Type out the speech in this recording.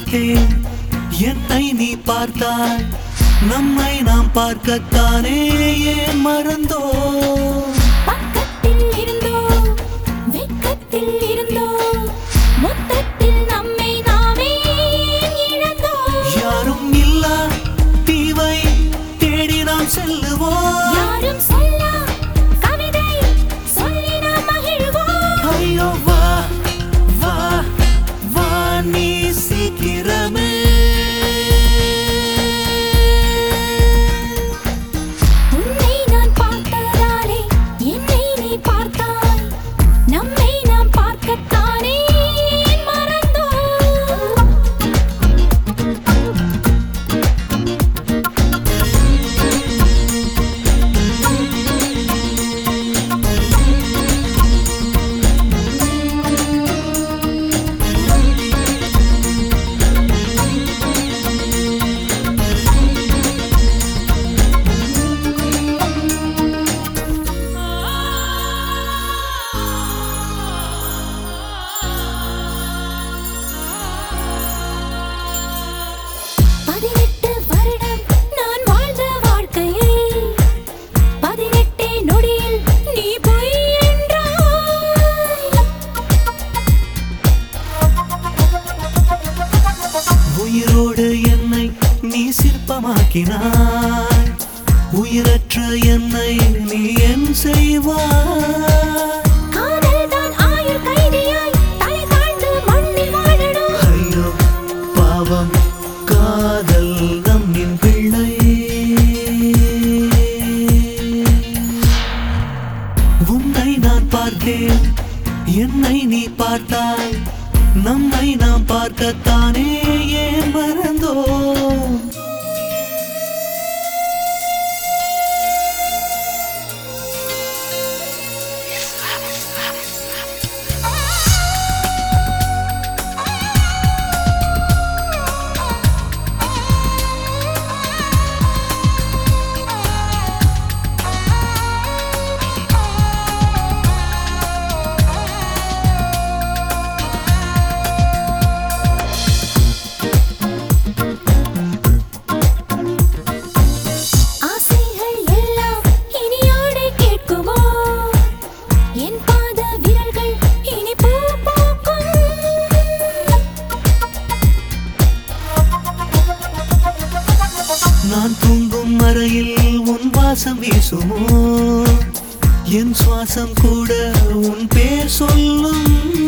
பார்த்தேன் என்னை நீ பார்த்தாய் நம்மை நாம் பார்க்கத்தானே ஏன் மறந்தோ பக்கத்தில் இருந்தோ வெக்கத்தில் இருந்தோ மொத்தத்தில் நம்மை நாமே இழந்தோம் யாரும் இல்லா தீவை தேடி நாம் செல்லுவோம் யாரும் சொல்லா கவிதை சொல்லி நாம் மகிழ்வோம் ஐயோ வா வா வா நீ சீக்கிரமே உன்னை நான் பார்த்ததாலே என்னை நீ பார்த்தாய் நம்மை நாம் பார்க்கத்தானே ஏன் மறந்தோம் பதினெட்டு வருடம் நான் வாழ்ந்த வாழ்க்கையை பதினெட்டே நொடியில் நீ பொய் என்றாய் உயிரோடு என்னை நீ சிற்பமாக்கினாய் உயிரற்ற என்னை நீ என் செய்வாய் காதல்தான் ஆயுள் கைதியாய் தலை தாழ்ந்து மண்ணில் வாழணும் ஐயோ பாவம் காதல் நம்மின் பிள்ளை உன்னை நான் பார்த்தேன் என்னை நீ பார்த்தாய் நம்மை நாம் பார்க்கத்தானே ஏன் மறந்தோம் ஆசைகள் எல்லாம் இனியோடு கேட்குமோ என் பாத விரல்கள் இனி பூ பூக்கும் நான் தூங்கும் அறையில் உன் வாசம் வீசுமோ என் சுவாசம் கூட உன் பேர் சொல்லும்